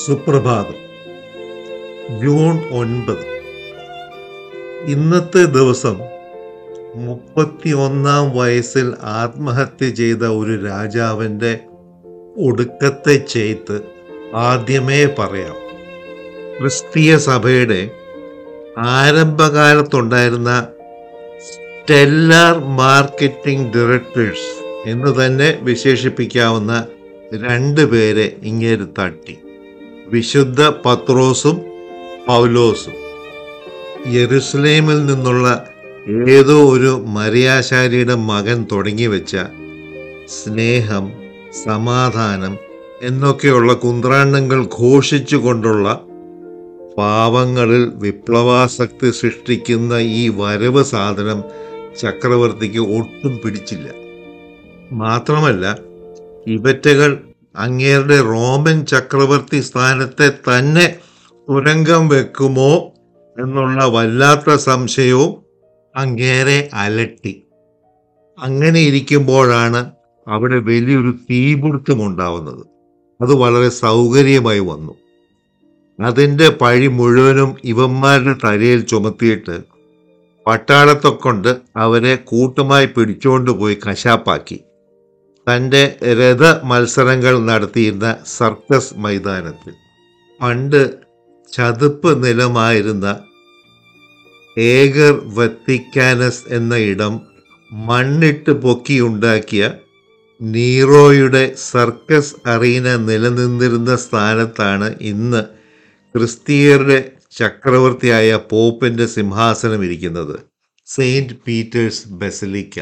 സുപ്രഭാതം ജൂൺ ഒൻപത് ഇന്നത്തെ ദിവസം മുപ്പത്തി ഒന്നാം വയസ്സിൽ ആത്മഹത്യ ചെയ്ത ഒരു രാജാവിൻ്റെ ഒടുക്കത്തെ ചെയ്ത്ത് ആദ്യമേ പറയാം ക്രിസ്തീയ സഭയുടെ ആരംഭകാലത്തുണ്ടായിരുന്ന സ്റ്റെല്ലാർ മാർക്കറ്റിംഗ് ഡയറക്ടേഴ്സ് എന്ന് തന്നെ വിശേഷിപ്പിക്കാവുന്ന രണ്ട് പേരെ ഇങ്ങേര് തട്ടി വിശുദ്ധ പത്രോസും പൗലോസും യെരുസലേമിൽ നിന്നുള്ള ഏതോ ഒരു മരിയാശാരിയുടെ മകൻ തുടങ്ങി വെച്ച സ്നേഹം സമാധാനം എന്നൊക്കെയുള്ള കുന്ത്രാണ്ടങ്ങൾ ഘോഷിച്ചുകൊണ്ടുള്ള പാവങ്ങളിൽ വിപ്ലവാസക്തി സൃഷ്ടിക്കുന്ന ഈ വരവ് സാധനം ചക്രവർത്തിക്ക് ഒട്ടും പിടിച്ചില്ല മാത്രമല്ല ഇവറ്റകൾ അങ്ങേരുടെ റോമൻ ചക്രവർത്തി സ്ഥാനത്തെ തന്നെ തുരങ്കം വെക്കുമോ എന്നുള്ള വല്ലാത്ത സംശയവും അങ്ങേരെ അലട്ടി അങ്ങനെ ഇരിക്കുമ്പോഴാണ് അവിടെ വലിയൊരു തീപിടുത്തം ഉണ്ടാവുന്നത് അത് വളരെ സൗകര്യമായി വന്നു അതിൻ്റെ പഴി മുഴുവനും ഇവന്മാരുടെ തലയിൽ ചുമത്തിയിട്ട് പട്ടാളത്തെ കൊണ്ട് അവരെ കൂട്ടമായി പിടിച്ചുകൊണ്ട് പോയി കശാപ്പാക്കി തൻ്റെ രഥ മത്സരങ്ങൾ നടത്തിയിരുന്ന സർക്കസ് മൈതാനത്തിൽ പണ്ട് ചതുപ്പ് നിലമായിരുന്ന ഏഗർ വത്തിക്കാനസ് എന്ന ഇടം മണ്ണിട്ട് പൊക്കിയുണ്ടാക്കിയ നീറോയുടെ സർക്കസ് അറീന നിലനിന്നിരുന്ന സ്ഥാനത്താണ് ഇന്ന് ക്രിസ്തീയരുടെ ചക്രവർത്തിയായ പോപ്പിന്റെ സിംഹാസനം ഇരിക്കുന്നത് സെയിന്റ് പീറ്റേഴ്സ് ബസലിക്ക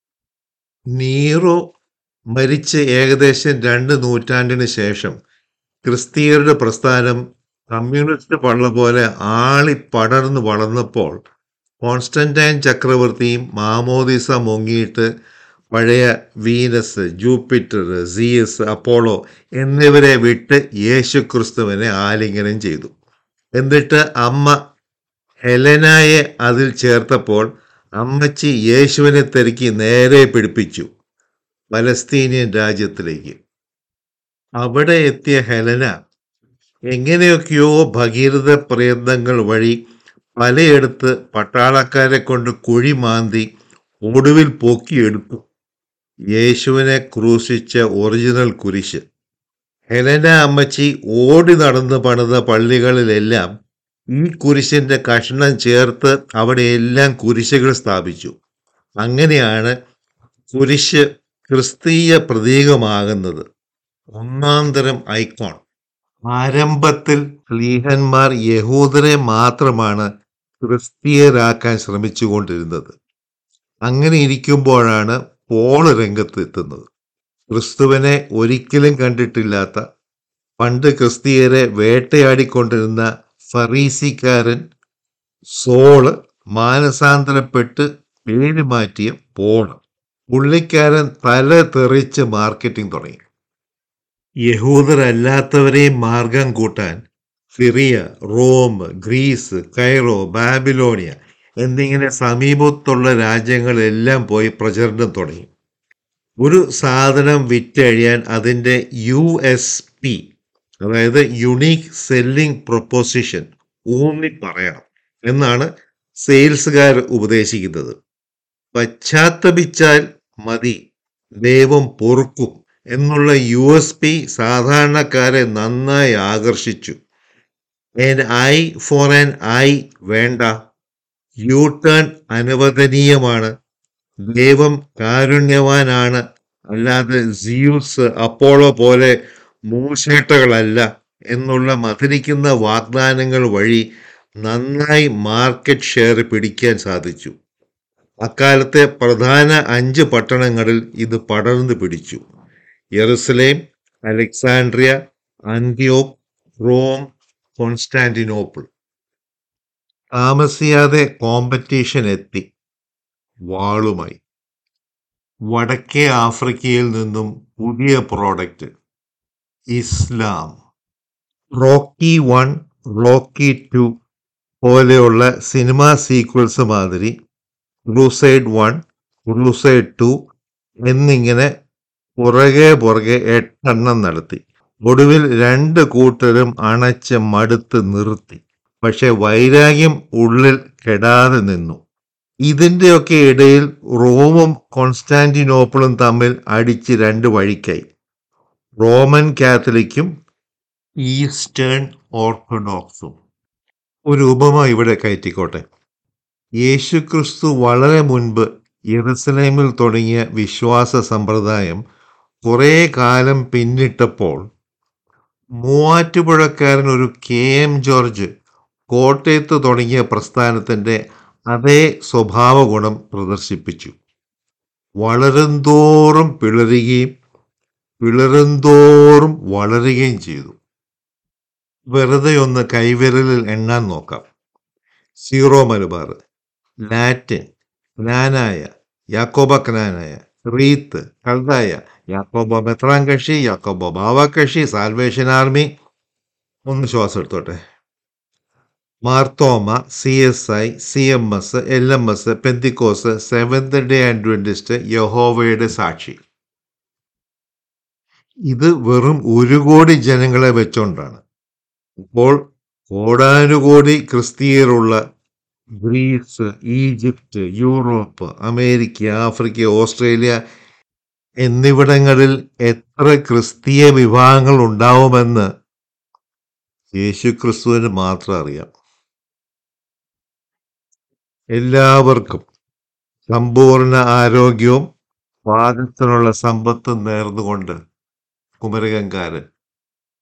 നീറോ മരിച്ച് ഏകദേശം രണ്ട് നൂറ്റാണ്ടിന് ശേഷം ക്രിസ്തീയരുടെ പ്രസ്ഥാനം കമ്മ്യൂണിസ്റ്റ് പള്ള പോലെ ആളി പടർന്നു വളർന്നപ്പോൾ കോൺസ്റ്റന്റൈൻ ചക്രവർത്തിയും മാമോദിസ മുങ്ങിയിട്ട് പഴയ വീനസ് ജൂപ്പിറ്റർ സിയസ് അപ്പോളോ എന്നിവരെ വിട്ട് യേശു ക്രിസ്തുവിനെ ആലിംഗനം ചെയ്തു എന്നിട്ട് അമ്മ ഹെലനായെ അതിൽ ചേർത്തപ്പോൾ അമ്മച്ചി യേശുവിനെ തിരക്കി നേരെ പിടിപ്പിച്ചു പലസ്തീനിയൻ രാജ്യത്തിലേക്ക് അവിടെ എത്തിയ ഹെലന എങ്ങനെയൊക്കെയോ ഭഗീരഥ പ്രയത്നങ്ങൾ വഴി പലയിടത്ത് പട്ടാളക്കാരെ കൊണ്ട് കുഴി മാന്തി ഒടുവിൽ പൊക്കിയെടുത്തു യേശുവിനെ ക്രൂശിച്ച ഒറിജിനൽ കുരിശ് ഹെലന അമ്മച്ചി ഓടി നടന്ന് പണിത പള്ളികളിലെല്ലാം ഈ കുരിശിന്റെ കഷ്ണം ചേർത്ത് അവിടെയെല്ലാം കുരിശുകൾ സ്ഥാപിച്ചു അങ്ങനെയാണ് കുരിശ് ക്രിസ്തീയ പ്രതീകമാകുന്നത് ഒന്നാം തരം ഐക്കോൺ ആരംഭത്തിൽ സ്ലീഹന്മാർ യഹൂദരെ മാത്രമാണ് ക്രിസ്തീയരാക്കാൻ ശ്രമിച്ചുകൊണ്ടിരുന്നത് അങ്ങനെ ഇരിക്കുമ്പോഴാണ് പോള് രംഗത്ത് എത്തുന്നത് ക്രിസ്തുവിനെ ഒരിക്കലും കണ്ടിട്ടില്ലാത്ത പണ്ട് ക്രിസ്തീയരെ വേട്ടയാടിക്കൊണ്ടിരുന്ന ഫറീസിക്കാരൻ സോള് മാനസാന്തരപ്പെട്ട് പേര് മാറ്റിയ പോള് പുള്ളിക്കാരൻ തല തെറിച്ച് മാർക്കറ്റിംഗ് തുടങ്ങി യഹൂദരല്ലാത്തവരെയും മാർഗം കൂട്ടാൻ Syria Rome Greece Cairo Babylonia എന്നിങ്ങനെ സമീപത്തുള്ള രാജ്യങ്ങളെല്ലാം പോയി പ്രചരണം തുടങ്ങി ഒരു സാധനം വിറ്റഴിയാൻ അതിൻ്റെ യു എസ് പി അതായത് യുണീക്ക് സെല്ലിംഗ് പ്രൊപ്പോസിഷൻ ഊന്നി പറയണം എന്നാണ് സെയിൽസുകാർ ഉപദേശിക്കുന്നത് പശ്ചാത്തപിച്ചാൽ മതി ദൈവം പൊറുക്കും എന്നുള്ള യു എസ് പി സാധാരണക്കാരെ നന്നായി ആകർഷിച്ചു N I for N I വേണ്ട യു ടേൺ അനുവദനീയമാണ് ദൈവം കാരുണ്യവാനാണ് അല്ലാതെ സിയൂസ് അപ്പോളോ പോലെ മൂശേട്ടകളല്ല എന്നുള്ള മധുരിക്കുന്ന വാഗ്ദാനങ്ങൾ വഴി നന്നായി മാർക്കറ്റ് ഷെയർ പിടിക്കാൻ സാധിച്ചു അക്കാലത്തെ പ്രധാന അഞ്ച് പട്ടണങ്ങളിൽ ഇത് പടർന്നു പിടിച്ചു യെറുസലേം അലക്സാൻഡ്രിയ അന്ത്യോക് റോം കോൺസ്റ്റാന്റിനോപ്പിൾ താമസിയാതെ കോമ്പറ്റീഷൻ എത്തി വാളുമായി വടക്കേ ആഫ്രിക്കയിൽ നിന്നും പുതിയ പ്രോഡക്റ്റ് ഇസ്ലാം റോക്കി വൺ റോക്കി ടു പോലെയുള്ള സിനിമാ സീക്വൽസ് മാതിരി ക്രൂസൈഡ് വൺ ക്രൂസൈഡ് ടു എന്നിങ്ങനെ പുറകെ പുറകെ എട്ടെണ്ണം നടത്തി ഒടുവിൽ രണ്ട് കൂട്ടരും അണച്ച് മടുത്ത് നിർത്തി പക്ഷെ വൈരാഗ്യം ഉള്ളിൽ കെടാതെ നിന്നു ഇതിന്റെയൊക്കെ ഇടയിൽ റോമും കോൺസ്റ്റാന്റിനോപ്പിളും തമ്മിൽ അടിച്ച് രണ്ട് വഴിക്കായി റോമൻ കാത്തലിക്കും ഈസ്റ്റേൺ ഓർത്തഡോക്സും ഒരു ഉപമ ഇവിടെ കയറ്റിക്കോട്ടെ യേശുക്രിസ്തു വളരെ മുൻപ് യെറുസലേമിൽ തുടങ്ങിയ വിശ്വാസ സമ്പ്രദായം കുറേ കാലം പിന്നിട്ടപ്പോൾ മൂവാറ്റുപുഴക്കാരൻ ഒരു കെ എം ജോർജ് കോട്ടയത്ത് തുടങ്ങിയ പ്രസ്ഥാനത്തിൻ്റെ അതേ സ്വഭാവ ഗുണം പ്രദർശിപ്പിച്ചു വളരുംതോറും പിളരുകയും പിളരുംതോറും വളരുകയും ചെയ്തു വെറുതെ ഒന്ന് കൈവിരലിൽ എണ്ണാൻ നോക്കാം സീറോ മലബാർ ലാറ്റിൻ ജ്ഞാനായ യാക്കോബ ക്നാനായ റീത്ത് കൽതായ യാക്കോബ മെത്രാൻ കക്ഷി യാക്കോബ ബാവ കക്ഷി സാൽവേഷൻ ആർമി ഒന്ന് ശ്വാസം എടുത്തോട്ടെ Marthoma C S I C M S L M S Pentecost seventh day Adventist യഹോവയുടെ സാക്ഷി ഇത് വെറും ഒരു കോടി ജനങ്ങളെ വെച്ചോണ്ടാണ് ഇപ്പോൾ കോടാനുകോടി ക്രിസ്തീയരുള്ള Greece Egypt Europe America Africa Australia എന്നിവിടങ്ങളിൽ എത്ര ക്രിസ്തീയ വിഭാഗങ്ങൾ ഉണ്ടാവുമെന്ന് യേശുക്രിസ്തുവിന് മാത്രം അറിയാം എല്ലാവർക്കും സമ്പൂർണ്ണ ആരോഗ്യവും പാദത്തിനുള്ള സമ്പത്തും നേർന്നുകൊണ്ട് കുമരകങ്കാരൻ